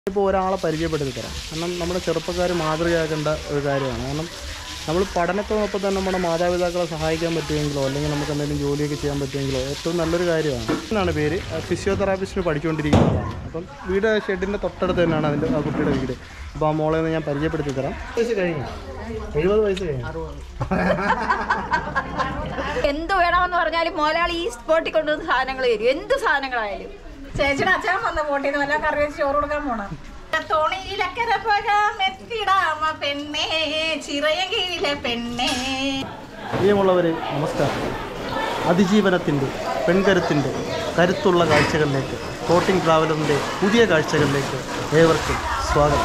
ഇപ്പോൾ ഒരാളെ പരിചയപ്പെടുത്തി തരാം കാരണം നമ്മുടെ ചെറുപ്പക്കാർ മാതൃകയാക്കേണ്ട ഒരു കാര്യമാണ് കാരണം നമ്മൾ പഠനത്തോടൊപ്പം തന്നെ നമ്മുടെ മാതാപിതാക്കളെ സഹായിക്കാൻ പറ്റുമെങ്കിലോ അല്ലെങ്കിൽ നമുക്ക് എന്തെങ്കിലും ജോലിയൊക്കെ ചെയ്യാൻ പറ്റുമെങ്കിലോ ഏറ്റവും നല്ലൊരു കാര്യമാണ് എന്നാണ് പേര് ഫിസിയോതെറാപ്പിസ്റ്റിന് പഠിച്ചുകൊണ്ടിരിക്കുന്ന ആളാണ് അപ്പം വീട് ഷെഡിൻ്റെ തൊട്ടടുത്ത് തന്നെയാണ് അതിൻ്റെ ആ കുട്ടിയുടെ വീട് അപ്പോൾ ആ മോളെ ഒന്ന് ഞാൻ പരിചയപ്പെടുത്തി തരാം വയസ്സ് കഴിഞ്ഞു എഴുപത് വയസ്സ് കഴിഞ്ഞു എന്ത് വേണമെന്ന് പറഞ്ഞാലും മോലാളി ഈ സ്പോട്ടിൽ കൊണ്ടുവന്ന് സാധനങ്ങൾ തരും എന്ത് സാധനങ്ങളായാലും ചേച്ചിയുടെ അച്ഛൻ വന്ന ബോട്ടിൽ നിന്ന് വല്ല കറി വെച്ച് ചോറ് കൊടുക്കാൻ പോണം തോണിയിലക്കര പോകാം എത്തിടാമ പെണ്ണേ ചിറയ കീഴിലെ പെണ്ണേ പ്രിയമുള്ളവരെ നമസ്കാരം അതിജീവനത്തിൻ്റെ പെൺകരുത്തിൻ്റെ കരുത്തുള്ള കാഴ്ചകളിലേക്ക് ഫ്ലോട്ടിംഗ് ട്രാവലറിൻ്റെ പുതിയ കാഴ്ചകളിലേക്ക് ഏവർക്കും സ്വാഗതം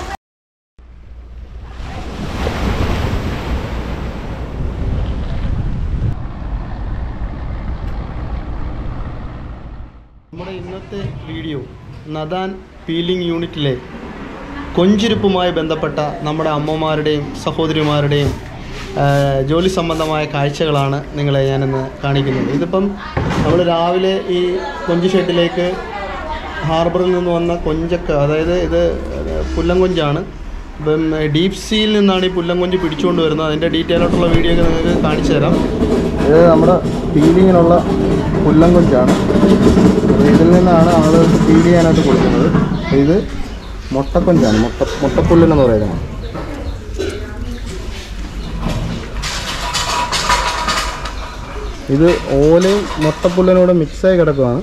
നമ്മുടെ ഇന്നത്തെ വീഡിയോ നദാൻ പീലിംഗ് യൂണിറ്റിലെ കൊഞ്ചിരിപ്പുമായി ബന്ധപ്പെട്ട നമ്മുടെ അമ്മമാരുടെയും സഹോദരിമാരുടെയും ആ, ജോലി സംബന്ധമായ കാഴ്ചകളാണ് നിങ്ങളെ ഞാനിന്ന് കാണിക്കുന്നത് ഇതിപ്പം നമ്മൾ രാവിലെ ഈ കൊഞ്ച് ഷെഡിലേക്ക് ഹാർബറിൽ നിന്ന് വന്ന കൊഞ്ചൊക്കെ അതായത് ഇത് പുല്ലംകൊഞ്ചാണ് ഇപ്പം ഡീപ് സീയിൽ നിന്നാണ് ഈ പുല്ലംകൊഞ്ച് പിടിച്ചുകൊണ്ട് വരുന്നത് അതിൻ്റെ ഡീറ്റെയിൽ ആയിട്ടുള്ള വീഡിയോ ഒക്കെ നിങ്ങൾക്ക് കാണിച്ചു തരാം ഇത് നമ്മുടെ പീലിങ്ങിനുള്ള പുല്ലംകൊഞ്ചാണ് അപ്പോൾ ഇതിൽ നിന്നാണ് ആളുകൾക്ക് ഫീഡ് ചെയ്യാനായിട്ട് കൊടുക്കുന്നത് അപ്പോൾ ഇത് മുട്ടക്കൊഞ്ചാണ് മുട്ട മുട്ടപ്പുല്ലെന്ന് പറയുന്നത് ഇത് ഓലയും മുട്ടപ്പുല്ലിനോട് മിക്സായി കിടക്കുകയാണ്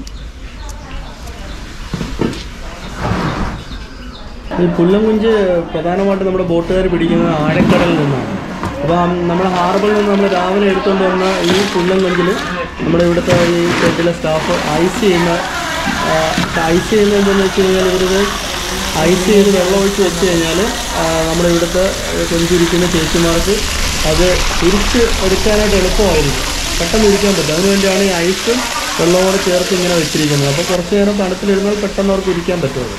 ഈ പുല്ലംകുഞ്ച് പ്രധാനമായിട്ട് നമ്മുടെ ബോട്ടുകാർ പിടിക്കുന്നത് ആഴക്കടലിൽ നിന്നാണ് അപ്പോൾ നമ്മുടെ ഹാർബറിൽ നിന്ന് നമ്മൾ രാവിലെ എടുത്തുകൊണ്ട് വന്ന ഈ പുല്ലംകുഞ്ചിൽ നമ്മുടെ ഇവിടുത്തെ ഈ ഷെഡിലെ സ്റ്റാഫ് ഐസ് ചെയ്യുന്ന ആ, ഐസ് ചെയ്യുന്നത് എന്താണെന്ന് വെച്ച് കഴിഞ്ഞാൽ ഇവരിത് ഐസ് ചെയ്ത് വെള്ളം ഒഴിച്ച് വെച്ച് കഴിഞ്ഞാൽ ആ, നമ്മുടെ ഇവിടുത്തെ കൊഞ്ചിരിക്കുന്ന ചേച്ചിമാർക്ക് അത് തിരിച്ച് എടുക്കാനായിട്ട് എളുപ്പമായിരിക്കും പെട്ടെന്ന് ഇരിക്കാൻ പറ്റും അതിനുവേണ്ടിയാണ് ഈ ഐസും വെള്ളവും കൂടെ ചേർത്ത് ഇങ്ങനെ വെച്ചിരിക്കുന്നത് അപ്പോൾ കുറച്ച് നേരം തണുത്തിലിരുന്നാൽ പെട്ടെന്ന് അവർക്ക് ഇരിക്കാൻ പറ്റുള്ളൂ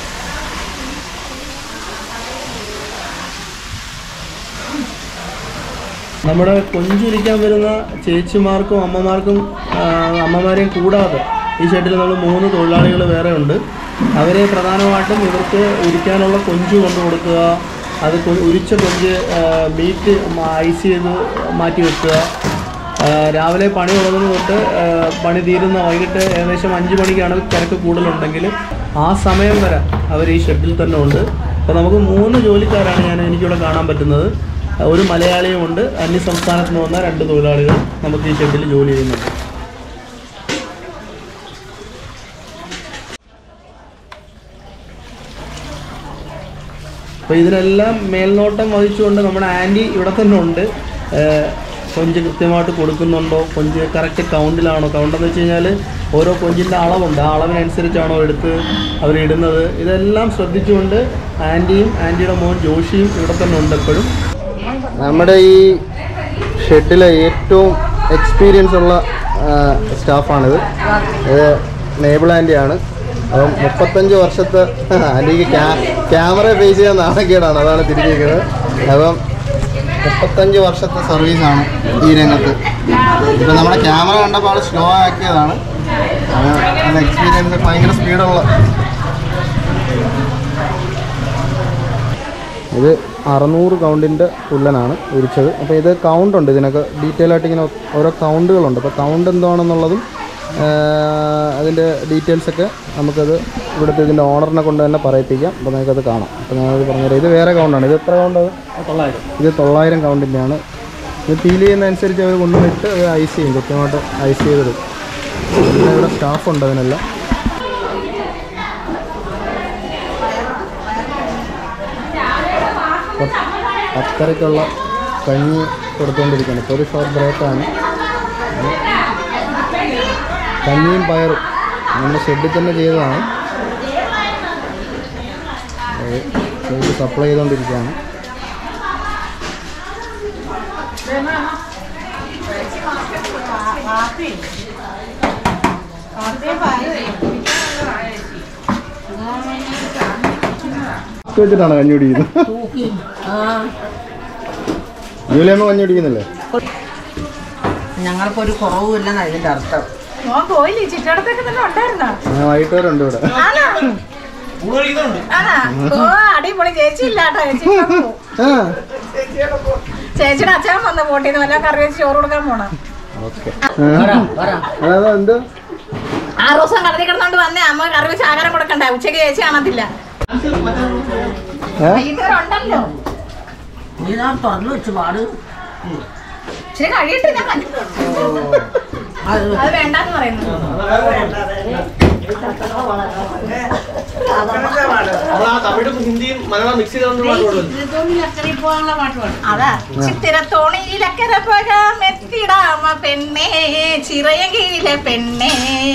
നമ്മുടെ കൊഞ്ചിരിക്കാൻ വരുന്ന ചേച്ചിമാർക്കും അമ്മമാർക്കും ആ, അമ്മമാരെയും കൂടാതെ ഈ ഷെഡിൽ നമ്മൾ മൂന്ന് തൊഴിലാളികൾ വേറെ ഉണ്ട് അവരെ പ്രധാനമായിട്ടും ഇവർക്ക് ഉരിക്കാനുള്ള കൊഞ്ച് കൊണ്ടു കൊടുക്കുക അത് കൊ- ഉരിച്ച കൊഞ്ച് ആ, മീറ്റ് ഐസ് ചെയ്ത് മാറ്റി വെക്കുക ആ, രാവിലെ പണി തുടങ്ങുന്നത് തൊട്ട് ആ, പണി തീരുന്ന വൈകിട്ട് ഏകദേശം അഞ്ച് മണിക്കാണ് തിരക്ക് കൂടുതലുണ്ടെങ്കിൽ ആ സമയം വരെ അവർ ഈ ഷെഡിൽ തന്നെ ഉണ്ട് അപ്പോൾ നമുക്ക് മൂന്ന് ജോലിക്കാരാണ് ഞാൻ എനിക്കിവിടെ കാണാൻ പറ്റുന്നത് ഒരു മലയാളിയും ഉണ്ട് അന്യ സംസ്ഥാനത്ത് നിന്ന് വന്ന രണ്ട് തൊഴിലാളികൾ നമുക്ക് ഈ ഷെഡിൽ ജോലി ചെയ്യുന്നുണ്ട് അപ്പോൾ ഇതിനെല്ലാം മേൽനോട്ടം വഹിച്ചുകൊണ്ട് നമ്മുടെ ആൻറ്റി ഇവിടെ തന്നെ ഉണ്ട് ഏഹ് കൊഞ്ച് കൃത്യമായിട്ട് കൊടുക്കുന്നുണ്ടോ കൊഞ്ച് കറക്റ്റ് കൗണ്ടിലാണോ കൗണ്ടെന്ന് വെച്ച് കഴിഞ്ഞാൽ ഓരോ കൊഞ്ചിൻ്റെ അളവുണ്ട് ആ അളവിനനുസരിച്ചാണോ എടുത്ത് അവർ ഇടുന്നത് ഇതെല്ലാം ശ്രദ്ധിച്ചുകൊണ്ട് ആൻറ്റിയും ആൻറ്റിയുടെ മോൻ ജോഷിയും ഇവിടെ തന്നെ ഉണ്ട് എപ്പോഴും നമ്മുടെ ഈ ഷെഡിലെ ഏറ്റവും എക്സ്പീരിയൻസ് ഉള്ള സ്റ്റാഫാണിത് ഇത് നേബിൾ ആൻറ്റിയാണ് അപ്പം മുപ്പത്തഞ്ച് വർഷത്തെ ആൻറ്റിക്ക് ക്യാമറ ഫേസ് ചെയ്യാൻ നാണക്കേടാണ് അതാണ് തിരിഞ്ഞിരിക്കുന്നത് അപ്പം മുപ്പത്തഞ്ച് വർഷത്തെ സർവീസാണ് ഈ രംഗത്ത് ഇപ്പം നമ്മുടെ ക്യാമറ കണ്ടപ്പോൾ ആൾ സ്ലോ ആക്കിയതാണ് അത് നല്ല എക്സ്പീരിയൻസ് ഭയങ്കര സ്പീഡുള്ള ഇത് അറുന്നൂറ് കൗണ്ടിൻ്റെ പുല്ലനാണ് ഉരിച്ചത് അപ്പോൾ ഇത് കൗണ്ട് ഉണ്ട് ഇതിനൊക്കെ ഡീറ്റെയിൽ ആയിട്ട് ഇങ്ങനെ ഓരോ കൗണ്ടുകളുണ്ട് അപ്പോൾ കൗണ്ട് എന്താണെന്നുള്ളതും അതിൻ്റെ ഡീറ്റെയിൽസൊക്കെ നമുക്കത് ഇവിടുത്തെ ഇതിൻ്റെ ഓണറിനെ കൊണ്ട് തന്നെ പറയിപ്പിക്കാം അപ്പോൾ നിങ്ങൾക്കത് കാണാം അപ്പോൾ ഞാനത് പറഞ്ഞുതരാം ഇത് വേറെ കൗണ്ടാണ് ഇത് എത്ര കൗണ്ട് തൊള്ളായിരം ഇത് തൊള്ളായിരം കൗണ്ടിൻ്റെയാണ് ഇത് ഫീൽ ചെയ്യുന്നതനുസരിച്ച് അവർ കൊണ്ടുവന്നിട്ട് അത് ഐസ് ചെയ്യും കൃത്യമായിട്ട് ഐസ് ചെയ്തിടും പിന്നെ ഇവിടെ സ്റ്റാഫുണ്ട് അതിനെല്ലാം പത്ത് പത്തരയ്ക്കുള്ള കഞ്ഞി കൊടുത്തുകൊണ്ടിരിക്കുകയാണ് ഇപ്പോൾ ഒരു ഷോർട്ട് ബ്രേക്കാണ് കഞ്ഞിയും പയറും നമ്മുടെ ഷെഡിൽ തന്നെ ചെയ്തതാണ് അത് ചെയ്ത് സപ്ലൈ ചെയ്തുകൊണ്ടിരിക്കുകയാണ് വെച്ചിട്ടാണ് കഞ്ഞി കുടിക്കുന്നത് ജൂലിയമ്മ കഞ്ഞി കുടിക്കുന്നില്ലേ ഞങ്ങൾക്കൊരു കുറവുമില്ലെന്നാണ് ഇതിന്റെ അർത്ഥം മോൻ പോയില്ലേ ചിറ്റടത്തൊക്കെ തന്നെ ഉണ്ടായിരുന്നോ ഞാൻ വൈകിട്ട് വരെ ഉണ്ട് ഇവിടെ ആണോ ആണാ ഓ അടിപൊളി ചേച്ചി ഇല്ലാട്ടോ ചേച്ചി ഇപ്പൊ പോവും. ആ ചേച്ചിയുടെ അച്ഛൻ വന്ന ബോട്ടിൽ നിന്ന് വല്ല കറി വെച്ച് ചോറ് കൊടുക്കാൻ പോണം ഓക്കെ അതാ എന്ത് ആറ് ദിവസം കടത്തി കിടന്നോണ്ട് വന്നേ അമ്മ കറി വെച്ച് ആഹാരം കൊടുക്കണ്ടേ ഉച്ചയ്ക്ക് ചേച്ചി കാണത്തില്ല ഏ? വൈകിട്ട് വരെ ഉണ്ടല്ലോ ഇച്ചിരി കഴിയട്ടെ ഞാൻ കണ്ടിട്ട് അത് വേണ്ടെന്ന് പറയുന്നു നമ്മൾ ആ തമിഴും ഹിന്ദിയും മലയാളം മിക്സ് ചെയ്തുകൊണ്ട് പാട്ട് പാടും അതാ ചിത്തിരത്തോണിയിലക്കര പോകാം എത്തിടാമ പെണ്ണേ ചിറയ കീഴിലെ പെണ്ണേ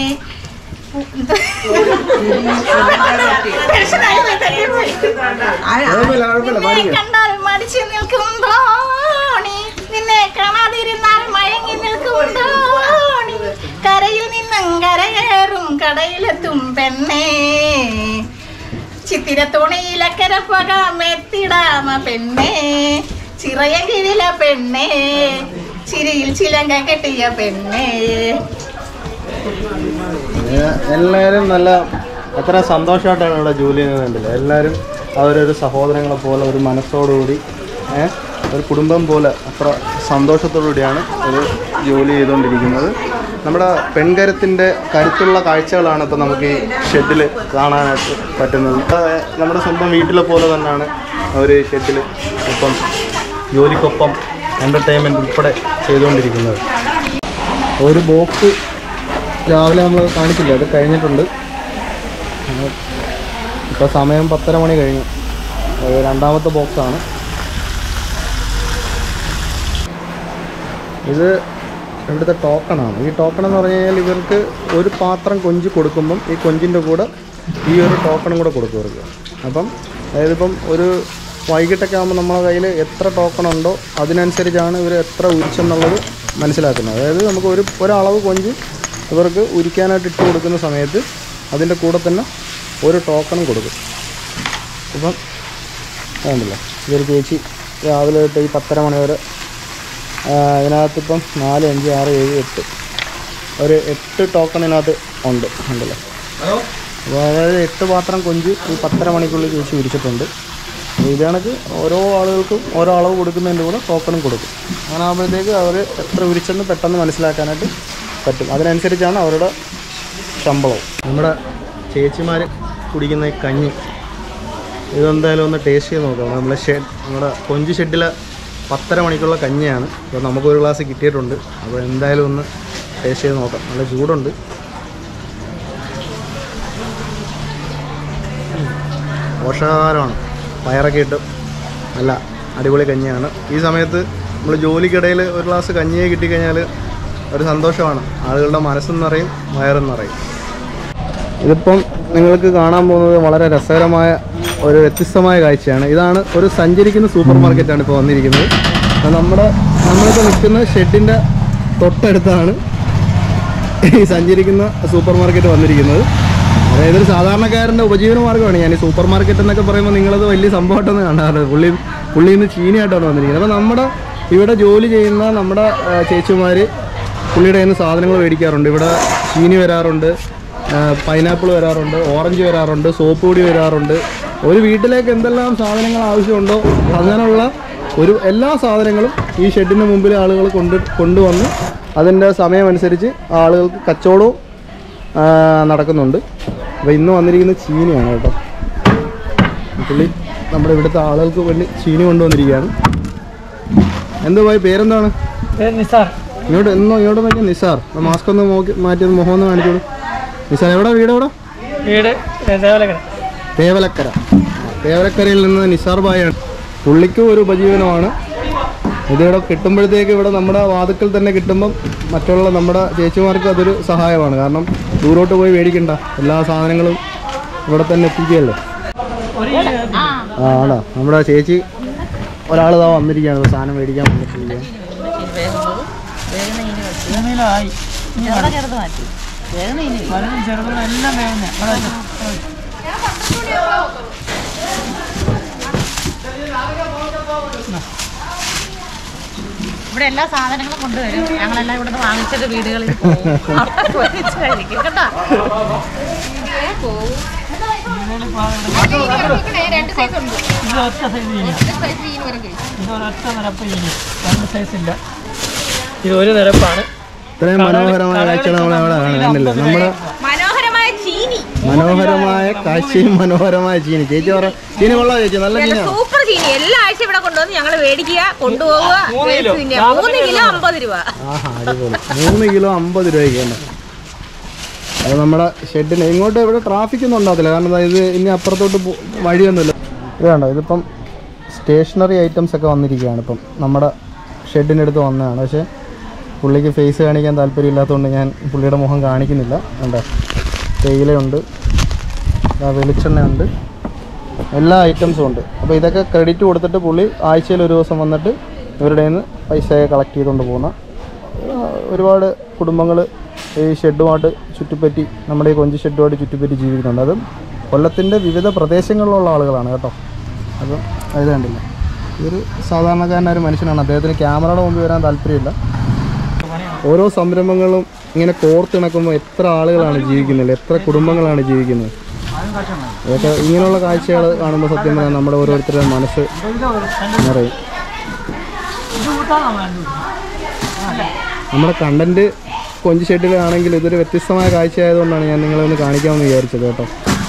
കുഴപ്പമില്ല കുഴപ്പമില്ല നിന്നെ പാടിക്കോ കണ്ടാൽ മടിച്ചു നിൽക്കും തോണി നിന്നെ കാണാതിരുന്നാൽ മയങ്ങി നിൽക്കും തോണി കരയിൽ നിന്നും കരകയറും കടയിലെത്തും പെണ്ണേ ചിത്തിരത്തോണിയിലക്കര പോകാം എത്തിടാമ പെണ്ണേ ചിറയ കീഴിലെ പെണ്ണേ ചിരിയിൽ ചിലങ്ക കെട്ടിയ പെണ്ണേ ഏ, എല്ലാവരും നല്ല എത്ര സന്തോഷമായിട്ടാണ് ഇവിടെ ജോലി ചെയ്യുന്നത് കണ്ടില്ല എല്ലാവരും അവരൊരു സഹോദരങ്ങളെ പോലെ ഒരു മനസ്സോടുകൂടി ഏ, ഒരു കുടുംബം പോലെ അത്ര സന്തോഷത്തോടുകൂടിയാണ് ഒരു ജോലി ചെയ്തുകൊണ്ടിരിക്കുന്നത് നമ്മുടെ പെൺകരുത്തിൻ്റെ കരുത്തുള്ള കാഴ്ചകളാണ് ഇപ്പോൾ നമുക്ക് ഈ ഷെഡിൽ കാണാനായിട്ട് പറ്റുന്നത് അത് നമ്മുടെ സ്വന്തം വീട്ടിലെ പോലെ തന്നെയാണ് അവർ ഷെഡിൽ ഇപ്പം ജോലിക്കൊപ്പം എൻ്റർടൈൻമെൻറ്റ് ഉൾപ്പെടെ ചെയ്തുകൊണ്ടിരിക്കുന്നത് ഒരു ബോക്സ് രാവിലെ നമ്മൾ കാണിച്ചില്ല അത് കഴിഞ്ഞിട്ടുണ്ട് ഇപ്പോൾ സമയം പത്തര മണി കഴിഞ്ഞു അത് രണ്ടാമത്തെ ബോക്സാണ് ഇത് ഇവിടുത്തെ ടോക്കണാണ് ഈ ടോക്കൺ എന്ന് പറഞ്ഞു കഴിഞ്ഞാൽ ഇവർക്ക് ഒരു പാത്രം കൊഞ്ച് കൊടുക്കുമ്പം ഈ കൊഞ്ചിൻ്റെ കൂടെ ഈ ഒരു ടോക്കണും കൂടെ കൊടുക്കും ഇവർക്ക് അപ്പം അതായത് ഇപ്പം ഒരു വൈകിട്ടൊക്കെ ആകുമ്പോൾ നമ്മളെ കയ്യിൽ എത്ര ടോക്കൺ ഉണ്ടോ അതിനനുസരിച്ചാണ് ഇവർ എത്ര ഉരിച്ചെന്നുള്ളത് മനസ്സിലാക്കുന്നത് അതായത് നമുക്ക് ഒരു ഒരളവ് കൊഞ്ച് ഇവർക്ക് ഉരിക്കാനായിട്ട് ഇട്ട് കൊടുക്കുന്ന സമയത്ത് അതിൻ്റെ കൂടെ തന്നെ ഒരു ടോക്കണും കൊടുക്കും ഇപ്പം വേണ്ടില്ല ഇതൊരു ചേച്ചി രാവിലെ തൊട്ട് ഈ പത്തര മണി വരെ ആ, ഇതിനകത്തിപ്പം നാല് അഞ്ച് ആറ് ഏഴ് എട്ട് ഒരു എട്ട് ടോക്കൺ ഇതിനകത്ത് ഉണ്ട് ഉണ്ടല്ലോ അപ്പോൾ അതായത് എട്ട് പാത്രം കൊഞ്ച് ഈ പത്തര മണിക്കുള്ളിൽ ചേച്ചി വിരിച്ചിട്ടുണ്ട് അപ്പോൾ ഇത് കണക്ക് ഓരോ ആളുകൾക്കും ഓരോ അളവ് കൊടുക്കുന്നതിൻ്റെ കൂടെ ടോക്കണും കൊടുക്കും അങ്ങനെ ആകുമ്പോഴത്തേക്ക് അവർ എത്ര വിരിച്ചെന്ന് പെട്ടെന്ന് മനസ്സിലാക്കാനായിട്ട് പറ്റും അതിനനുസരിച്ചാണ് അവരുടെ ശമ്പളവും നമ്മുടെ ചേച്ചിമാർ കുടിക്കുന്ന ഈ കഞ്ഞി ഇതെന്തായാലും ഒന്ന് ടേസ്റ്റ് ചെയ്ത് നോക്കാം നമ്മളെ ഷെഡ് നമ്മുടെ കൊഞ്ച് ഷെഡിലെ പത്തര മണിക്കുള്ള കഞ്ഞിയാണ് അപ്പോൾ നമുക്കൊരു ഗ്ലാസ് കിട്ടിയിട്ടുണ്ട് അപ്പോൾ എന്തായാലും ഒന്ന് ടേസ്റ്റ് ചെയ്ത് നോക്കാം നല്ല ചൂടുണ്ട് പോഷകാഹാരമാണ് പയറൊക്കെ ഇട്ട് നല്ല അടിപൊളി കഞ്ഞിയാണ് ഈ സമയത്ത് നമ്മൾ ജോലിക്കിടയിൽ ഒരു ഗ്ലാസ് കഞ്ഞിയെ കിട്ടിക്കഴിഞ്ഞാൽ ഒരു സന്തോഷമാണ് ആളുകളുടെ മനസ്സും നിറയും വയറും നിറയും ഇതിപ്പം നിങ്ങൾക്ക് കാണാൻ പോകുന്നത് വളരെ രസകരമായ ഒരു വ്യത്യസ്തമായ കാഴ്ചയാണ് ഇതാണ് ഒരു സഞ്ചരിക്കുന്ന സൂപ്പർ മാർക്കറ്റാണ് ഇപ്പോൾ വന്നിരിക്കുന്നത് അപ്പോൾ നമ്മുടെ നമ്മളിപ്പോൾ നിൽക്കുന്ന ഷെഡിൻ്റെ തൊട്ടടുത്താണ് ഈ സഞ്ചരിക്കുന്ന സൂപ്പർ മാർക്കറ്റ് വന്നിരിക്കുന്നത് അതായത് ഒരു സാധാരണക്കാരൻ്റെ ഉപജീവന മാർഗ്ഗമാണ് ഞാൻ ഈ സൂപ്പർ മാർക്കറ്റ് എന്നൊക്കെ പറയുമ്പോൾ നിങ്ങളത് വലിയ സംഭവമായിട്ടൊന്നും കാണാറ് പുള്ളി പുള്ളിയിൽ നിന്ന് ചീനിയായിട്ടാണ് വന്നിരിക്കുന്നത് അപ്പോൾ നമ്മുടെ ഇവിടെ ജോലി ചെയ്യുന്ന നമ്മുടെ ചേച്ചിമാർ പുള്ളിയുടെ കയ്യിൽ നിന്ന് സാധനങ്ങൾ മേടിക്കാറുണ്ട് ഇവിടെ ചീനി വരാറുണ്ട് പൈനാപ്പിൾ വരാറുണ്ട് ഓറഞ്ച് വരാറുണ്ട് സോപ്പ് പൊടി വരാറുണ്ട് ഒരു വീട്ടിലേക്ക് എന്തെല്ലാം സാധനങ്ങൾ ആവശ്യമുണ്ടോ അങ്ങനെയുള്ള ഒരു എല്ലാ സാധനങ്ങളും ഈ ഷെഡിന് മുമ്പിൽ ആളുകൾ കൊണ്ട് കൊണ്ടുവന്ന് അതിൻ്റെ സമയമനുസരിച്ച് ആളുകൾക്ക് കച്ചവടവും ആ, നടക്കുന്നുണ്ട് അപ്പോൾ ഇന്ന് വന്നിരിക്കുന്നത് ചീനിയാണ് കേട്ടോ പുള്ളി നമ്മുടെ ഇവിടുത്തെ ആളുകൾക്ക് വേണ്ടി ചീനി കൊണ്ടുവന്നിരിക്കുകയാണ് എന്താ പോയി പേരെന്താണ് നിസാർ ഇങ്ങോട്ട് എന്നോ ഇങ്ങോട്ട് നോക്കിയാൽ നിസാർ ആ മാസ്ക് ഒന്ന് നോക്കി മാറ്റി ഒന്ന് മുഖം ഒന്ന് കാണിച്ചോളൂ നിസാർ എവിടെ വീട് എവിടെ വീട് ദേവാലക്കര തേവലക്കര തേവലക്കരയിൽ നിന്ന് നിസാർ ബായാണ് പുള്ളിക്കും ഒരു ഉപജീവനമാണ് ഇതിവിടെ കിട്ടുമ്പോഴത്തേക്ക് ഇവിടെ നമ്മുടെ വാതുക്കൽ തന്നെ കിട്ടുമ്പം മറ്റുള്ള നമ്മുടെ ചേച്ചിമാർക്ക് അതൊരു സഹായമാണ് കാരണം ദൂരോട്ട് പോയി മേടിക്കണ്ട എല്ലാ സാധനങ്ങളും ഇവിടെ തന്നെ എത്തിക്കുകയല്ലേ ആ ആണോ നമ്മുടെ ചേച്ചി ഒരാൾ ഇതാ വന്നിരിക്കുകയാണ് സാധനം മേടിക്കാൻ വന്നിട്ടിരിക്കുകയാണ് ആയി വലുതും ചെറുതും എല്ലാം വേവുന്ന ഇവിടെ എല്ലാ സാധനങ്ങളും കൊണ്ടുവരും ഞങ്ങളെല്ലാം ഇവിടുന്ന് വാങ്ങിച്ചിട്ട് വീടുകളിൽ പോകും അവിടെ പോയി കഴിക്കും കേട്ടോ രണ്ട് സൈസ് ഉണ്ട് ഇത് ഒറ്റ സൈസ് ഇനി സൈസ് ഈ വരെ ഇത് ഒരൊറ്റ നിരപ്പ് ഇനി രണ്ട് സൈസ് ഇല്ല ഇത് ഒരു നിരപ്പാണ് ഇത്രയും മനോഹരമായ കാഴ്ചകൾ നമ്മൾ അവിടെ കാണുന്നില്ല നമ്മുടെ മനോഹരമായ ചീനി മനോഹരമായ കാഴ്ചയും മനോഹരമായ ചീനി ചേച്ചി പറ ചീനി കൊള്ളാം ചേച്ചി നല്ല ചീനിയാണ് സൂപ്പർ ചീനി എല്ലാ ആഴ്ച ഇവിടെ കൊണ്ടുവന്ന് ഞങ്ങൾ മേടിക്കുക കൊണ്ടുപോവുക മൂന്ന് കിലോ. പിന്നെ മൂന്ന് കിലോ അമ്പത് രൂപ ആഹാ അടിപൊളി മൂന്ന് കിലോ അമ്പത് രൂപയ്ക്ക് തന്നെ അത് നമ്മുടെ ഷെഡിന് ഇങ്ങോട്ട് ഇവിടെ ട്രാഫിക് ഒന്നും ഉണ്ടാകത്തില്ല കാരണം ദാ ഇത് ഇനി അപ്പുറത്തോട്ട് പോ- വഴിയൊന്നുമില്ല ഇത് കണ്ടോ ഇതിപ്പം സ്റ്റേഷനറി ഐറ്റംസ് ഒക്കെ വന്നിരിക്കുകയാണ് ഇപ്പം നമ്മുടെ ഷെഡിനടുത്ത് വന്നതാണ് പക്ഷേ പുള്ളിക്ക് ഫേസ് കാണിക്കാൻ താല്പര്യമില്ലാത്തതുകൊണ്ട് ഞാൻ പുള്ളിയുടെ മുഖം കാണിക്കുന്നില്ല കണ്ടോ തേയിലയുണ്ട് ദാ വെളിച്ചെണ്ണയുണ്ട് എല്ലാ ഐറ്റംസും ഉണ്ട് അപ്പോൾ ഇതൊക്കെ ക്രെഡിറ്റ് കൊടുത്തിട്ട് പുള്ളി ആഴ്ചയിൽ ഒരു ദിവസം വന്നിട്ട് ഇവരുടെ നിന്ന് പൈസ കളക്ട് ചെയ്തുകൊണ്ട് പോകുന്ന ആ, ഒരുപാട് കുടുംബങ്ങൾ ഈ ഷെഡുമായിട്ട് ചുറ്റിപ്പറ്റി നമ്മുടെ ഈ കൊഞ്ച് ഷെഡുമായിട്ട് ചുറ്റിപ്പറ്റി ജീവിക്കുന്നുണ്ട് അതും കൊല്ലത്തിൻ്റെ വിവിധ പ്രദേശങ്ങളിലുള്ള ആളുകളാണ് കേട്ടോ അപ്പം അത് കണ്ടില്ല ഇതൊരു സാധാരണക്കാരനായ ഒരു മനുഷ്യനാണ് അദ്ദേഹത്തിന് ക്യാമറയുടെ മുമ്പിൽ വരാൻ താല്പര്യമില്ല ഓരോ സംരംഭങ്ങളും ഇങ്ങനെ കോർത്തിണക്കുമ്പോൾ എത്ര ആളുകളാണ് ജീവിക്കുന്നത് എത്ര കുടുംബങ്ങളാണ് ജീവിക്കുന്നത് അതൊക്കെ ഇങ്ങനെയുള്ള കാഴ്ചകൾ കാണുമ്പോൾ സത്യം പറഞ്ഞാൽ നമ്മുടെ ഓരോരുത്തരുടെ മനസ്സ് നിറയും ഇത് കൂട്ടാണോ വേണ്ടത് നമ്മുടെ കണ്ടന്റ് കൊഞ്ച് ഷെഡിലാണെങ്കിൽ ഇതൊരു വ്യത്യസ്തമായ കാഴ്ച ആയതുകൊണ്ടാണ് ഞാൻ നിങ്ങളെ ഒന്ന് കാണിക്കാമെന്ന് വിചാരിച്ചത് കേട്ടോ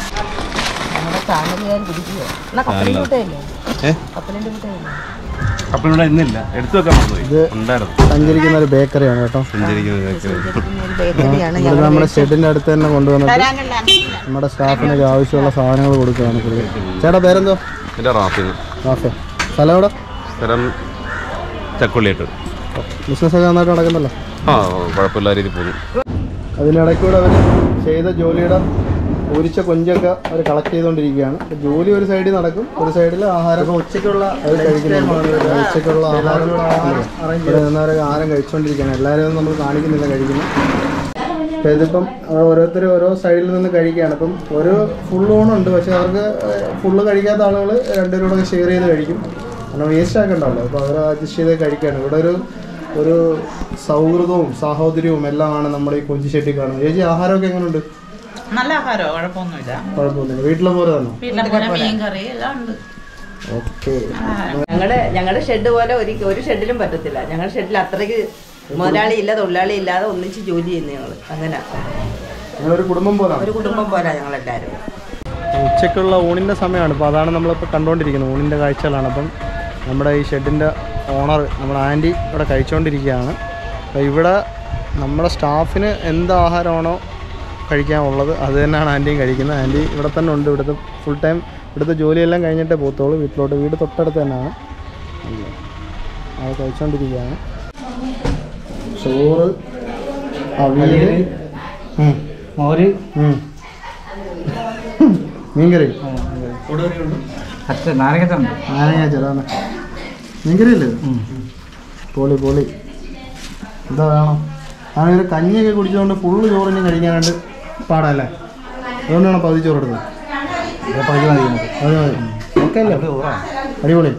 കപ്പലിവിടെ ഇന്നില്ല എടുത്തു വെക്കാൻ മറന്നുപോയി ഇത് ഉണ്ടായിരുന്നു സഞ്ചരിക്കുന്ന ഒരു ബേക്കറിയാണ് കേട്ടോ സഞ്ചരിക്കുന്നത് ഇത് നമ്മുടെ ഷെഡിന്റെ അടുത്ത് തന്നെ കൊണ്ടുവന്നിട്ട് നമ്മുടെ സ്റ്റാഫിനൊക്കെ ആവശ്യമുള്ള സാധനങ്ങൾ കൊടുക്കുകയാണ് പുള്ളി ചേട്ടാ പേരെന്തോ എൻ്റെ റാഫിന് റാഫെ സ്ഥലം എവിടെ സ്ഥലം ചക്കുള്ളിയിട്ട് ബിസിനസ് ഒക്കെ നന്നായിട്ട് നടക്കുന്നല്ലോ ആ കുഴപ്പമില്ല രീതിയിൽ പോകുന്നു അതിനിടയ്ക്കൂടെ അവർ ചെയ്ത ജോലിയുടെ ഒരിച്ച കൊഞ്ചൊക്കെ അവർ കളക്ട് ചെയ്തുകൊണ്ടിരിക്കുകയാണ് അപ്പോൾ ജോലി ഒരു സൈഡിൽ നടക്കും ഒരു സൈഡിൽ ആഹാരം ഉച്ചയ്ക്കുള്ള അവർ കഴിക്കുന്നുണ്ട് ഉച്ചയ്ക്കുള്ള ആഹാരം ഇവിടെ നിന്നവരൊക്കെ ആഹാരം കഴിച്ചുകൊണ്ടിരിക്കുകയാണ് എല്ലാവരും ഒന്നും നമ്മൾ കാണിക്കുന്നില്ല കഴിക്കുന്നു അപ്പോൾ ഇതിപ്പം ഓരോരുത്തർ ഓരോ സൈഡിൽ നിന്ന് കഴിക്കുകയാണ് ഇപ്പം ഒരു ഫുൾ ഓണുണ്ട് പക്ഷേ അവർക്ക് ഫുള്ള് കഴിക്കാത്ത ആളുകൾ രണ്ടുപേരും കൂടെ ഷെയർ ചെയ്ത് കഴിക്കും കാരണം വേസ്റ്റ് ആക്കണ്ടല്ലോ അപ്പോൾ അവർ അഡ്ജസ്റ്റ് ചെയ്ത് കഴിക്കുകയാണ് ഇവിടെ ഒരു ഒരു സൗഹൃദവും സാഹോദര്യവും എല്ലാമാണ് നമ്മുടെ ഈ കൊഞ്ചി ഷെട്ടിൽ കാണുന്നത് ചേച്ചി ആഹാരമൊക്കെ എങ്ങനെയുണ്ട് നല്ല ആഹാരമോ കുഴപ്പമൊന്നുമില്ല കുഴപ്പമൊന്നുമില്ല വീട്ടിലെ പോലെ തന്നെ വീട്ടിലെ പോലെ മീൻ കറി എല്ലാം ഉണ്ട് ഓക്കെ ഞങ്ങളുടെ ഞങ്ങളുടെ ഷെഡ് പോലെ ഒരു ഒരു ഷെഡിലും പറ്റത്തില്ല ഞങ്ങളുടെ ഷെഡിൽ അത്രയ്ക്ക് മുതലാളി ഇല്ല തൊഴിലാളി ഇല്ലാതെ ഒന്നിച്ച് ജോലി ചെയ്യുന്ന ഞങ്ങൾ അങ്ങനെ ഞങ്ങളൊരു കുടുംബം പോലാണ് ഒരു കുടുംബം പോലെ ഞങ്ങളെല്ലാവരും ഉച്ചയ്ക്കുള്ള ഊണിൻ്റെ സമയമാണ് അപ്പോൾ അതാണ് നമ്മളിപ്പോൾ കണ്ടുകൊണ്ടിരിക്കുന്നത് ഊണിൻ്റെ കാഴ്ചകളാണ് അപ്പം നമ്മുടെ ഈ ഷെഡിൻ്റെ ഓണർ നമ്മുടെ ആൻറ്റി ഇവിടെ കഴിച്ചുകൊണ്ടിരിക്കുകയാണ് അപ്പോൾ ഇവിടെ നമ്മുടെ സ്റ്റാഫിന് എന്ത് ആഹാരമാണോ കഴിക്കാനുള്ളത് അത് തന്നെയാണ് ആൻറ്റിയും കഴിക്കുന്നത് ആൻറ്റി ഇവിടെ തന്നെ ഉണ്ട് ഇവിടുത്തെ ഫുൾ ടൈം ഇവിടുത്തെ ജോലിയെല്ലാം കഴിഞ്ഞിട്ടേ പോകത്തുള്ളൂ വീട്ടിലോട്ട് വീട് തൊട്ടടുത്ത് തന്നെയാണ് അത് കഴിച്ചുകൊണ്ടിരിക്കുകയാണ് ചോറ് അവിയൽ ഉം. മോര് ഉം. മീൻകറി അച്ഛ നാരകത്തുണ്ട് നാരങ്ങ ചെറുതാണ് മീൻകറി അല്ലേ ഇത്? പൊളി പൊളി എന്താ വേണം അങ്ങനെ ഒരു കഞ്ഞിയൊക്കെ കുടിച്ചുകൊണ്ട് ഫുള്ള് ചോറിന് കഴിക്കാനായിട്ട് പാടല്ലേ അതുകൊണ്ടാണ് പകുതി ചോറ് എടുത്തത് പകുതി മതി അത് മതി ഓക്കെ അല്ലേ അടിപൊളി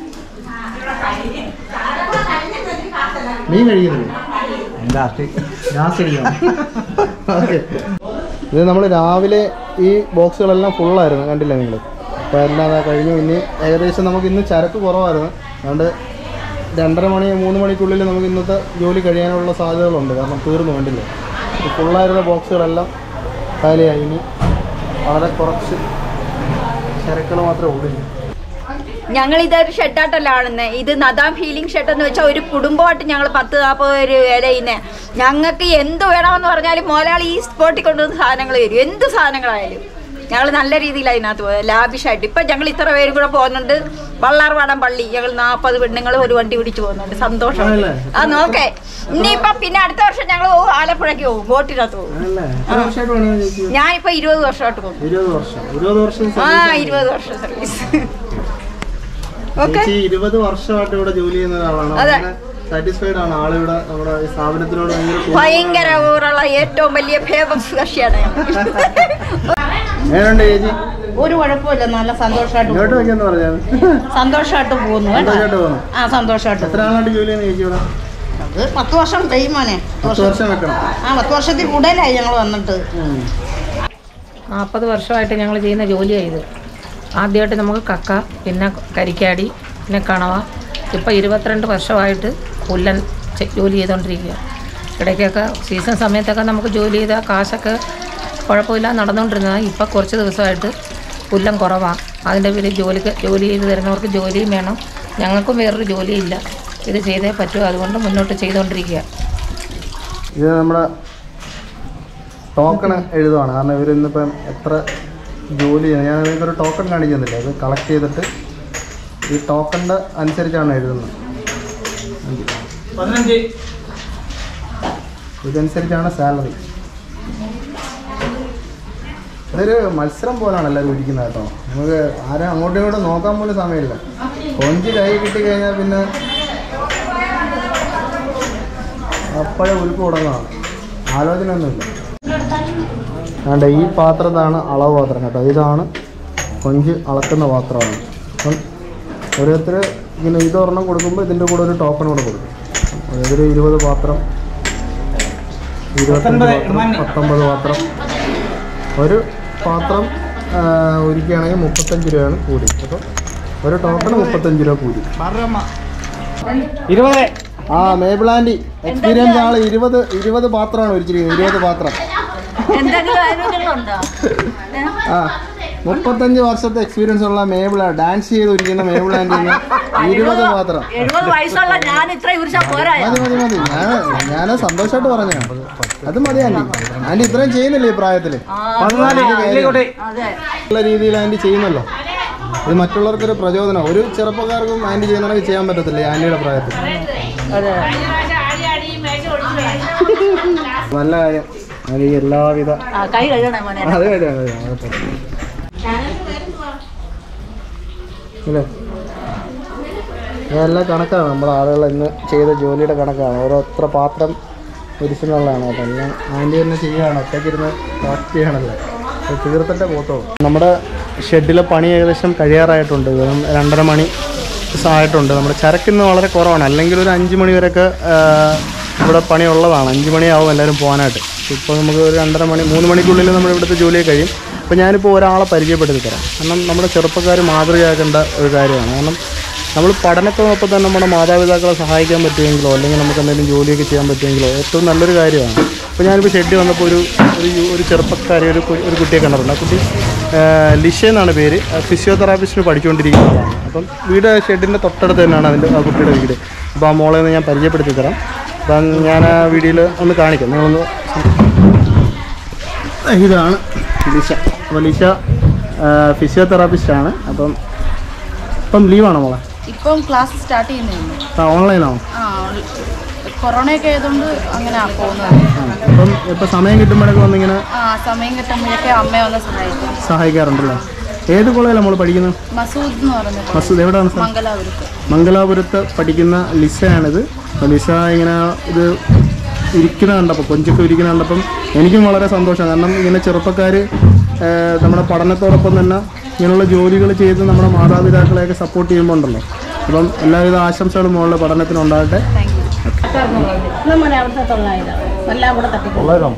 മീൻ കഴിക്കുന്നില്ലേ ലാസ്റ്റ് ലാസ്റ്റ് അടിക്കണം ഓക്കെ ഇത് നമ്മൾ രാവിലെ ഈ ബോക്സുകളെല്ലാം ഫുള്ളായിരുന്നു കണ്ടില്ലേ നിങ്ങൾ അപ്പോൾ എല്ലാം അതാ കഴിഞ്ഞു ഇനി ഏകദേശം നമുക്ക് ഇന്ന് ചരക്ക് കുറവായിരുന്നു അതുകൊണ്ട് രണ്ടര മണി മൂന്ന് മണിക്കുള്ളിൽ നമുക്ക് ഇന്നത്തെ ജോലി കഴിയാനുള്ള സാധ്യതകളുണ്ട് കാരണം തീർന്നു കണ്ടില്ലേ ഈ ഫുള്ളായിരുന്ന ബോക്സുകളെല്ലാം കാലിയായി ഇനി വളരെ കുറച്ച് ചരക്കുകൾ മാത്രമേ ഉള്ളൂ ഇനി. ഞങ്ങൾ ഇതൊരു ഷെഡായിട്ടല്ല കാണുന്നത് ഇത് നദാം ഫീലിംഗ് ഷെഡ് എന്ന് വെച്ചാൽ ഒരു കുടുംബമായിട്ട് ഞങ്ങൾ പത്ത് നാൽപ്പത് പേര് വില ചെയ്യുന്നത് ഞങ്ങൾക്ക് എന്ത് വേണമെന്ന് പറഞ്ഞാലും മോലാളി ഈ സ്പോട്ടിൽ കൊണ്ടുവന്ന് സാധനങ്ങൾ തരും എന്ത് സാധനങ്ങളായാലും ഞങ്ങൾ നല്ല രീതിയിൽ അതിനകത്ത് പോയത് ലാബിഷായിട്ട് ഇപ്പം ഞങ്ങൾ ഇത്ര പേരും കൂടെ പോകുന്നുണ്ട് വള്ളാർവാടം പള്ളി ഞങ്ങൾ നാൽപ്പത് പെണ്ണുങ്ങൾ ഒരു വണ്ടി പിടിച്ച് പോകുന്നുണ്ട് സന്തോഷം ആണല്ലേ? ആ നോക്കേ ഇനിയിപ്പം പിന്നെ അടുത്ത വർഷം ഞങ്ങൾ പോകും ആലപ്പുഴയ്ക്ക് പോകും ബോട്ടിനകത്ത് പോകും ആണല്ലേ എത്ര വർഷമായിട്ട് വേണമെന്ന് ചോദിച്ചു ഞാനിപ്പോൾ ഇരുപത് വർഷമായിട്ട് പോകും ഇരുപത് വർഷം ഇരുപത് വർഷം ആ service ആണ്. ഇരുപത് വർഷം സർവീസ് ഓക്കെ ചേച്ചി ഇരുപത് വർഷമായിട്ട് ഇവിടെ ജോലി ചെയ്യുന്ന ഒരാളാണ് അതെ. സാറ്റിസ്ഫൈഡ് ആണ് ആളിവിടെ നമ്മുടെ ഈ സ്ഥാപനത്തിനോട് ഭയങ്കര ഭയങ്കര ഊറുള്ള ഏറ്റവും വലിയ ഫേമസ് കക്ഷിയാണ് ഞാൻ എങ്ങനെയുണ്ട് ചേച്ചി ഒരു കുഴപ്പമില്ല നല്ല സന്തോഷമായിട്ട് ഇങ്ങോട്ട് വെക്കാന്ന് പറഞ്ഞാൽ സന്തോഷമായിട്ട് പോകുന്നു കേട്ടോ സന്തോഷമായിട്ട് പോകുന്നു ആ സന്തോഷമായിട്ട് എത്ര ആളായിട്ട് ജോലി ചെയ്യുന്ന ചേച്ചി ഇവിടെ അത് പത്ത് വർഷം കഴിയും മോനെ പത്ത് വർഷം വെക്കണം ആ പത്ത് വർഷത്തിൽ കൂടുതലായി ഞങ്ങൾ വന്നിട്ട് നാൽപ്പത് വർഷമായിട്ട് ഞങ്ങൾ ചെയ്യുന്ന ജോലിയാണ് ഇത് ആദ്യമായിട്ട് നമുക്ക് കക്ക പിന്നെ കരിക്കാടി പിന്നെ കണവ ഇപ്പോൾ ഇരുപത്തിരണ്ട് വർഷമായിട്ട് പുല്ലൻ ചെ- ജോലി ചെയ്തുകൊണ്ടിരിക്കുക ഇടയ്ക്കൊക്കെ സീസൺ സമയത്തൊക്കെ നമുക്ക് ജോലി ചെയ്താൽ കാശൊക്കെ കുഴപ്പമില്ല നടന്നുകൊണ്ടിരുന്നതാണ് ഇപ്പോൾ കുറച്ച് ദിവസമായിട്ട് പുല്ലൻ കുറവാണ് അതിൻ്റെ പേരിൽ ജോലിക്ക് ജോലി ചെയ്ത് തരുന്നവർക്ക് ജോലിയും വേണം ഞങ്ങൾക്കും വേറൊരു ജോലിയില്ല ഇത് ചെയ്തേ പറ്റൂ അതുകൊണ്ട് മുന്നോട്ട് ചെയ്തുകൊണ്ടിരിക്കുക ഇത് നമ്മുടെ ടോക്കൺ എഴുതുവാണ് കാരണം ഇവർ ഇന്നിപ്പം എത്ര ജോലി ചെയ്യുന്നത് ഞാൻ നിങ്ങൾക്കൊരു ടോക്കൺ കാണിക്കുന്നില്ല അത് കളക്ട് ചെയ്തിട്ട് ഈ ടോക്കണിൻ്റെ അനുസരിച്ചാണ് എഴുതുന്നത് പതിനഞ്ച് ഇതനുസരിച്ചാണ് സാലറി ഇതൊരു മത്സരം പോലാണ് എല്ലാവരും ഇരിക്കുന്നത് കേട്ടോ നമുക്ക് ആരും അങ്ങോട്ടും ഇങ്ങോട്ടും നോക്കാൻ പോലും സമയമില്ല കൊഞ്ച് കൈ കിട്ടി കഴിഞ്ഞാൽ പിന്നെ അപ്പോഴേ ഉരുപ്പ് തുടങ്ങുകയാണ് ആലോചന ഒന്നുമില്ല വേണ്ട ഈ പാത്രത്താണ് അളവ് പാത്രം കേട്ടോ ഇതാണ് കൊഞ്ച് അളക്കുന്ന പാത്രമാണ് അപ്പം ഓരോരുത്തർ ഇങ്ങനെ ഇതൊരെണ്ണം കൊടുക്കുമ്പോൾ ഇതിൻ്റെ കൂടെ ഒരു ടോക്കൺ കൂടെ കൊടുക്കും അതൊരു ഇരുപത് പാത്രം ഇരുപത്തഞ്ച് പാത്രം പത്തൊമ്പത് പാത്രം ഒരു പാത്രം ആ, ഒരുക്കുകയാണെങ്കിൽ മുപ്പത്തഞ്ച് രൂപയാണ് കൂലി അപ്പോൾ ഒരു ടോക്കൺ മുപ്പത്തഞ്ച് രൂപ കൂലി ഇരുപത് ആ മേബിളാൻഡി എക്സ്പീരിയൻസ് ആള് ഇരുപത് ഇരുപത് പാത്രമാണ് ഒരിച്ചിരിക്കുന്നത് ഇരുപത് പാത്രം എന്തെങ്കിലും ആരോഗ്യങ്ങളുണ്ടോ ആ മുപ്പത്തഞ്ച് വർഷത്തെ എക്സ്പീരിയൻസ് ഉള്ള മേബിള ഡാൻസ് ചെയ്ത് ഒരുക്കുന്ന മേബിളാൻഡി ഇരുപത് പാത്രം എഴുപത് വയസ്സുള്ള ഞാൻ ഇത്ര ഉരുച്ച പോരായോ മതി മതി മതി ഞാൻ ഞാൻ സന്തോഷമായിട്ട് പറഞ്ഞ അത് മതി ആൻറ്റി ആൻറ്റി ഇത്രയും ചെയ്യുന്നില്ലേ ഈ പ്രായത്തില് പതിനാല് ഇല്ലേക്കോട്ടെ അതെ ഉള്ള രീതിയിൽ ആൻറ്റി ചെയ്യുന്നല്ലോ ഇത് മറ്റുള്ളവർക്കൊരു പ്രചോദനം ഒരു ചെറുപ്പക്കാർക്കും ആൻറ്റി ചെയ്യുന്നതൊക്കെ ചെയ്യാൻ പറ്റത്തില്ല ഈ ആൻറ്റിയുടെ പ്രായത്തിൽ നല്ല കാര്യം ആൻറ്റി എല്ലാവിധ ആ, കൈ കഴുകണേ മോനെ അത് കാര്യം അത് കാര്യം, അത് കുഴപ്പമില്ല. ഇല്ലേ ഇതെല്ലാം കണക്കാണ് നമ്മുടെ ആളുകൾ ഇന്ന് ചെയ്ത ജോലിയുടെ കണക്കാണ് ഓരോ എത്ര പാത്രം ഇരിക്കുന്നുള്ളതാണ് കേട്ടോ എല്ലാം ആൻറ്റി തന്നെ ചെയ്യുകയാണ് ഒറ്റയ്ക്കിരുന്ന് കളക്ട് ചെയ്യണല്ലോ അത് തീർത്തിട്ടേ പോത്തോളൂ നമ്മുടെ ഷെഡിലെ പണി ഏകദേശം കഴിയാറായിട്ടുണ്ട് വെറും രണ്ടര മണി ആയിട്ടുണ്ട് നമ്മുടെ ചരക്കിന്ന് വളരെ കുറവാണ് അല്ലെങ്കിൽ ഒരു അഞ്ച് മണി വരെയൊക്കെ ആ, ഇവിടെ പണി ഉള്ളതാണ് അഞ്ച് മണിയാവും എല്ലാവരും പോകാനായിട്ട് ഇപ്പോൾ നമുക്ക് ഒരു രണ്ടര മണി മൂന്ന് മണിക്കുള്ളിൽ നമ്മൾ ഇവിടുത്തെ ജോലിയൊക്കെ കഴിയും അപ്പോൾ ഞാനിപ്പോൾ ഒരാളെ പരിചയപ്പെടുത്തി തരാം കാരണം നമ്മുടെ ചെറുപ്പക്കാർ മാതൃകയാക്കേണ്ട ഒരു കാര്യമാണ് കാരണം നമ്മൾ പഠനത്തോടൊപ്പം തന്നെ നമ്മുടെ മാതാപിതാക്കളെ സഹായിക്കാൻ പറ്റുമെങ്കിലോ അല്ലെങ്കിൽ നമുക്ക് എന്തെങ്കിലും ജോലിയൊക്കെ ചെയ്യാൻ പറ്റുമെങ്കിലോ ഏറ്റവും നല്ലൊരു കാര്യമാണ് അപ്പോൾ ഞാനിപ്പോൾ ഷെഡിൽ വന്നപ്പോൾ ഒരു ഒരു യു- ഒരു ചെറുപ്പക്കാരി ഒരു കു- ഒരു കുട്ടിയെ കണ്ടിട്ടുണ്ട് ആ കുട്ടി ആ, ലിഷ എന്നാണ് പേര് ഫിസിയോതെറാപ്പിസ്റ്റിന് പഠിച്ചുകൊണ്ടിരിക്കുന്നതാണ് അപ്പം വീട് ഷെഡിൻ്റെ തൊട്ടടുത്ത് തന്നെയാണ് അതിൻ്റെ ആ കുട്ടിയുടെ വീട് അപ്പോൾ ആ മോളെ ഒന്ന് ഞാൻ പരിചയപ്പെടുത്തി തരാം അപ്പം ഞാൻ ആ വീഡിയോയിൽ ഒന്ന് കാണിക്കാം നിങ്ങളൊന്ന് ഇതാണ് ലിഷ അപ്പോൾ ലിഷ ഫിസിയോതെറാപ്പിസ്റ്റാണ് അപ്പം ഇപ്പം ലീവാണോ മോളെ ഇപ്പം ക്ലാസ് സ്റ്റാർട്ട് ചെയ്യുന്നേ ആ ഓൺലൈനാണോ ആ കൊറോണയൊക്കെ ആയതുകൊണ്ട് അങ്ങനെ പോകുന്നത് ആ അപ്പം ഇപ്പം സമയം കിട്ടുമ്പോഴൊക്കെ വന്നിങ്ങനെ ആ സമയം കിട്ടുമ്പോഴൊക്കെ അമ്മ വന്ന് സഹായിക്കും സഹായിക്കാറുണ്ടല്ലേ ഏത് കോളേജിലാണ് നമ്മൾ പഠിക്കുന്നത് മസൂദ് എന്ന് പറയുന്നത് മസൂദ് എവിടെയാണ് സ്ഥലം മംഗലാപുരത്ത് മംഗലാപുരത്ത് പഠിക്കുന്ന ലിസയാണിത് അപ്പോൾ ലിസ ഇങ്ങനെ ഇത് ഇരിക്കുന്ന കണ്ടപ്പോൾ കൊഞ്ചൊക്കെ ഇരിക്കുന്ന കണ്ടപ്പം എനിക്കും വളരെ സന്തോഷം കാരണം ഇങ്ങനെ ചെറുപ്പക്കാർ നമ്മുടെ പഠനത്തോടൊപ്പം തന്നെ ഇങ്ങനെയുള്ള ജോലികൾ ചെയ്ത് നമ്മുടെ മാതാപിതാക്കളെയൊക്കെ സപ്പോർട്ട് ചെയ്യുമ്പോൾ ഉണ്ടല്ലോ അപ്പം എല്ലാവിധ ആശംസകളും മോളുടെ പഠനത്തിന് ഉണ്ടാകട്ടെ നമ്മളെ അവിടുത്തെ തൊള്ളായിരം എല്ലാം കൂടെ തട്ടി തൊള്ളായിരം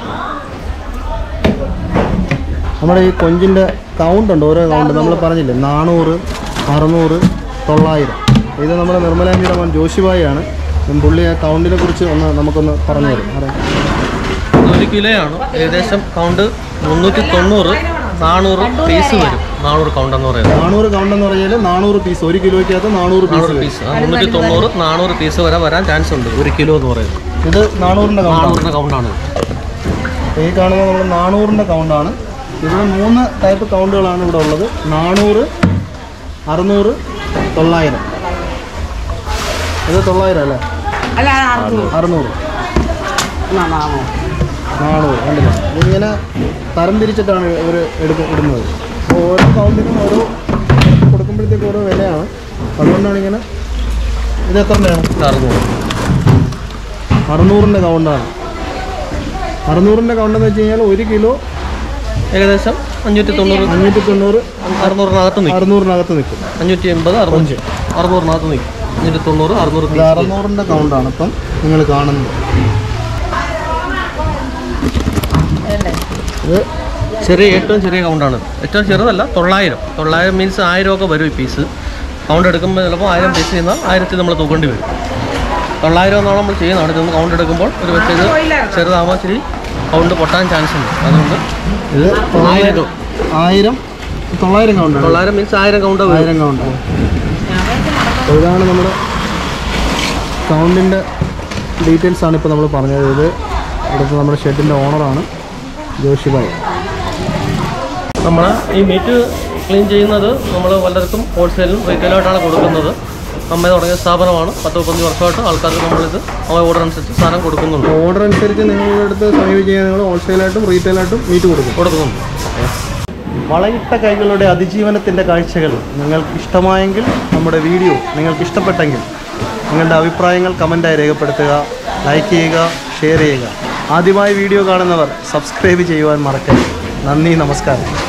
നമ്മുടെ ഈ കൊഞ്ചിൻ്റെ കൗണ്ട് ഉണ്ട് ഓരോ കൗണ്ട് നമ്മൾ പറഞ്ഞില്ലേ നാനൂറ് അറുന്നൂറ് തൊള്ളായിരം ഇത് നമ്മുടെ നിർമ്മലാഞ്ചിയുടെ മോൻ ജോഷിബായിയാണ് ഉം പുള്ളി ആ കൗണ്ടിനെ കുറിച്ച് ഒന്ന് നമുക്കൊന്ന് പറഞ്ഞു തരും അതെ ഒരു കിലോയാണ് ഏകദേശം കൗണ്ട് മുന്നൂറ്റി തൊണ്ണൂറ് നാനൂറ് പീസ് വരും നാനൂറ് കൗണ്ട് എന്ന് പറയുന്നത് നാനൂറ് കൗണ്ട് എന്ന് പറഞ്ഞാൽ നാനൂറ് പീസ് ഒരു കിലോയ്ക്കകത്ത് നാനൂറ് നാനൂറ് പീസ് പീസ് മുന്നൂറ്റി തൊണ്ണൂറ് നാനൂറ് പീസ് വരെ വരാൻ ചാൻസ് ഉണ്ട് ഒരു കിലോ എന്ന് പറയുന്നത് ഇത് നാനൂറിൻ്റെ കൗണ്ടാണ് നാനൂറിൻ്റെ കൗണ്ടാണ് ഈ കാണുന്നത് നമ്മൾ നാനൂറിൻ്റെ കൗണ്ടാണ് ഇതിൽ മൂന്ന് ടൈപ്പ് കൗണ്ടുകളാണ് ഇവിടെ ഉള്ളത് നാനൂറ് അറുന്നൂറ് തൊള്ളായിരം ഇത് തൊള്ളായിരം അല്ലേ അറുന്നൂറ് നാനൂറ് കണ്ടില്ല ഇതിങ്ങനെ തരം തിരിച്ചിട്ടാണ് ഇവർ എടുക്ക ഇടുന്നത് അപ്പോൾ ഓരോ കൗണ്ടിനും ഓരോ കൊടുക്കുമ്പോഴത്തേക്ക് ഓരോ വിലയാണ് അതുകൊണ്ടാണ് ഇങ്ങനെ ഇത് എത്ര രൂപയാണ് അറുന്നൂറ് അറുന്നൂറിൻ്റെ കൗണ്ടാണ് അറുന്നൂറിൻ്റെ കൗണ്ടെന്ന് വെച്ച് കഴിഞ്ഞാൽ ഒരു കിലോ ഏകദേശം അഞ്ഞൂറ്റി തൊണ്ണൂറ് അഞ്ഞൂറ്റി തൊണ്ണൂറ് അറുന്നൂറിനകത്ത് നിൽക്കും അറുന്നൂറിനകത്ത് നിൽക്കും അഞ്ഞൂറ്റി എൺപത് അറുന്നൂറ്റി അറുന്നൂറിനകത്ത് നിൽക്കും അഞ്ഞൂറ്റി തൊണ്ണൂറ് അറുന്നൂറ് ഇത് പീസ് അറുന്നൂറിൻ്റെ കൗണ്ടാണ് ഇപ്പം നിങ്ങൾ കാണുന്നത് ഇത് ചെറിയ ഏറ്റവും ചെറിയ കൗണ്ടാണ് ഏറ്റവും ചെറുതല്ല തൊള്ളായിരം തൊള്ളായിരം മീൻസ് ആയിരം ഒക്കെ വരും ഈ പീസ് കൗണ്ട് എടുക്കുമ്പോൾ ചിലപ്പോൾ ആയിരം പീസ് ചെയ്യുന്ന ആയിരത്തി നമ്മൾ തൂക്കേണ്ടി വരും തൊള്ളായിരം എന്നാണ് നമ്മൾ ചെയ്യുന്നതാണ് ഇതൊന്ന് കൗണ്ട് എടുക്കുമ്പോൾ ഒരു പക്ഷേ ഇത് ചെറുതാകുമ്പോൾ ഇച്ചിരി കൗണ്ട് പൊട്ടാൻ ചാൻസ് ഉണ്ട് അതുകൊണ്ട് ഇത് തൊള്ളായിരം ആയിരം തൊള്ളായിരം കൗണ്ട് തൊള്ളായിരം മീൻസ് ആയിരം കൗണ്ട് വരും ആയിരം കൗണ്ട് അപ്പോൾ ഇതാണ് നമ്മുടെ കൗണ്ടിൻ്റെ ഡീറ്റെയിൽസ് ആണ് ഇപ്പോൾ നമ്മൾ പറഞ്ഞത് ഇത് ഇവിടുത്തെ നമ്മുടെ ഷെഡിൻ്റെ ഓണറാണ് ജോഷിബായി നമ്മൾ ഈ മീറ്റ് ക്ലീൻ ചെയ്യുന്നത് നമ്മൾ പലർക്കും ഹോൾസെയിലും റീറ്റെയിലായിട്ടാണ് കൊടുക്കുന്നത് അമ്മ തുടങ്ങിയ സ്ഥാപനമാണ് പത്ത് മുപ്പത്തഞ്ച് വർഷമായിട്ട് ആൾക്കാർക്ക് നമ്മളിത് ആ ഓർഡർ അനുസരിച്ച് സാധനം കൊടുക്കുന്നുണ്ട് ഓർഡർ അനുസരിച്ച് നിങ്ങളുടെ അടുത്ത് സമീപിച്ച് നിങ്ങൾ ഹോൾസെയിലായിട്ടും റീറ്റെയിലായിട്ടും മീറ്റ് കൊടുക്കും കൊടുക്കുന്നുണ്ട് വളയിട്ട കൈകളുടെ അതിജീവനത്തിൻ്റെ കാഴ്ചകൾ നിങ്ങൾക്ക് ഇഷ്ടമായെങ്കിൽ നമ്മുടെ വീഡിയോ നിങ്ങൾക്ക് ഇഷ്ടപ്പെട്ടെങ്കിൽ നിങ്ങളുടെ അഭിപ്രായങ്ങൾ കമൻറ്റായി രേഖപ്പെടുത്തുക ലൈക്ക് ചെയ്യുക ഷെയർ ചെയ്യുക ആദ്യമായി വീഡിയോ കാണുന്നവർ സബ്സ്ക്രൈബ് ചെയ്യുവാൻ മറക്കരുത് നന്ദി നമസ്കാരം